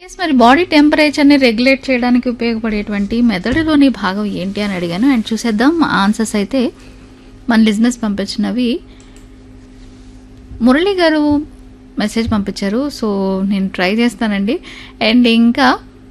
yes మరి body టెంపరేచర్ని regulate చేయడానికి ఉపయోగపడేటువంటి మెదడులోని భాగం ఏంటి అని అడిగాను అండ్ చూసేద్దాం ఆన్సర్స్ అయితే మన లిజినెస్ పంపించినవి మురళి గారు మెసేజ్ పంపించారు సో నేను ట్రై చేస్తానండి అండ్ ఇంకా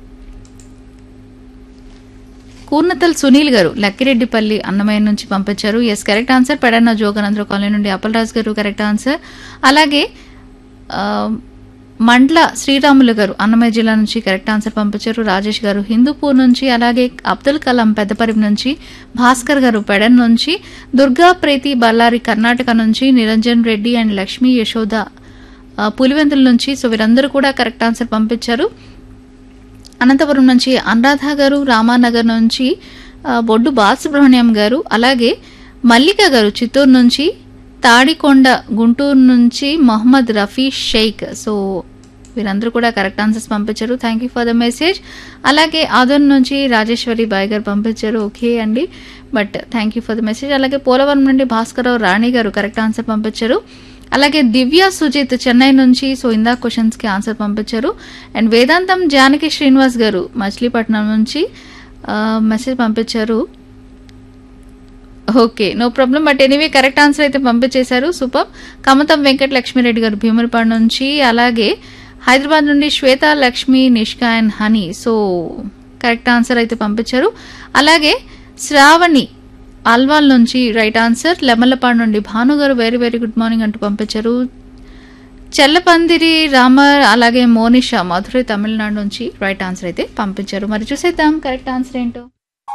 కూర్నతల్ సునీల్ గారు లక్కిరెడ్డిపల్లి అన్నమయ్య నుంచి పంపించారు yes correct answer Pedanna Jogananda colony నుండి అప్పలరాజు గారు కరెక్ట్ ఆన్సర్ అలాగే ఆ, మండ్ల శ్రీరాములు గారు అన్నమయ్య జిల్లా నుంచి కరెక్ట్ ఆన్సర్ పంపించారు రాజేష్ గారు హిందూపూర్ నుంచి అలాగే అబ్దుల్ కలాం పెద్దపరిం నుంచి భాస్కర్ గారు పెడన్ నుంచి దుర్గా ప్రీతి బళ్ళారి కర్ణాటక నుంచి నిరంజన్ రెడ్డి అండ్ లక్ష్మీ యశోద ఆ, పులివెందుల నుంచి సో వీరందరూ కూడా కరెక్ట్ ఆన్సర్ పంపించారు అనంతపురం నుంచి అనురాధ గారు రామానగర్ నుంచి ఆ, బొడ్డు బాలసుబ్రహ్మణ్యం గారు అలాగే మల్లిక గారు చిత్తూరు నుంచి తాడికొండ గుంటూరు నుంచి మొహమ్మద్ రఫీ షేక్ సో వీరందరూ కూడా కరెక్ట్ ఆన్సర్స్ పంపించారు thank you for the message అలాగే ఆదోన్ నుంచి రాజేశ్వరి బాయ్ గారు పంపించారు ఓకే అండి but thank you for the message అలాగే పోలవరం నుండి భాస్కరరావు రాణి గారు కరెక్ట్ ఆన్సర్ పంపించారు అలాగే దివ్య సుజిత్ చెన్నై నుంచి సో ఇందా క్వశ్చన్స్ కి ఆన్సర్ పంపించారు అండ్ వేదాంతం జానకి శ్రీనివాస్ గారు మచిలీపట్నం నుంచి ఆ, మెసేజ్ పంపించారు okay no problem but anyway correct answer అయితే పంపించేశారు సూపర్ కమతం వెంకట లక్ష్మీరెడ్డి గారు భీములపాడు నుంచి అలాగే హైదరాబాద్ నుండి Shweta Lakshmi Nishka and Honey so correct answer అయితే పంపించారు అలాగే శ్రావణి అల్వాల్ నుంచి రైట్ ఆన్సర్ లెమల్లపాడు నుండి భాను గారు వెరీ వెరీ గుడ్ మార్నింగ్ అంటూ పంపించారు చెల్లపందిరి రామ అలాగే మోనిషా మధురై తమిళనాడు నుంచి రైట్ ఆన్సర్ అయితే పంపించారు మరి చూసేద్దాం కరెక్ట్ ఆన్సర్ ఏంటో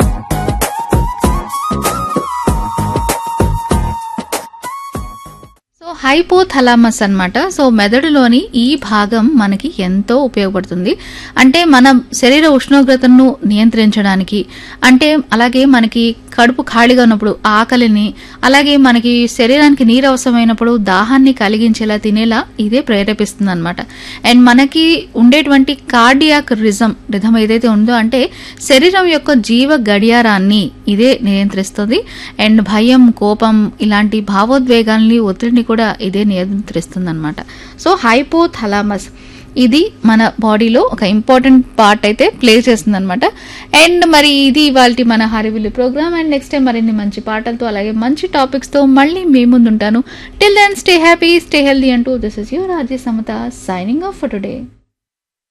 సో హైపోథలామస్ అన్నమాట సో మెదడులోని ఈ భాగం మనకి ఎంతో ఉపయోగపడుతుంది అంటే మన శరీర ఉష్ణోగ్రతను నియంత్రించడానికి అంటే అలాగే మనకి కడుపు ఖాళీగా ఉన్నప్పుడు ఆకలిని అలాగే మనకి శరీరానికి నీరు అవసరమైనప్పుడు దాహాన్ని కలిగించేలా తినేలా ఇదే ప్రేరేపిస్తుంది అనమాట అండ్ మనకి ఉండేటువంటి కార్డియాక్ రిజం రిధం ఏదైతే ఉందో అంటే శరీరం యొక్క జీవ గడియారాన్ని ఇదే నియంత్రిస్తుంది అండ్ భయం కోపం ఇలాంటి భావోద్వేగాల్ని ఒత్తిడిని కూడా ఇదే నియంత్రిస్తుంది అనమాట సో హైపోథలామస్ ఇది మన బాడీలో ఒక ఇంపార్టెంట్ పార్ట్ అయితే ప్లే చేస్తుంది అనమాట అండ్ మరి ఇది ఇవాళ మన హరివిల్లు ప్రోగ్రామ్ అండ్ నెక్స్ట్ టైం మరిన్ని మంచి పాటలతో అలాగే మంచి టాపిక్స్ తో మళ్ళీ మీ ముందు ఉంటాను till then stay happy stay healthy అంటూ this is your Raje Samata signing off for today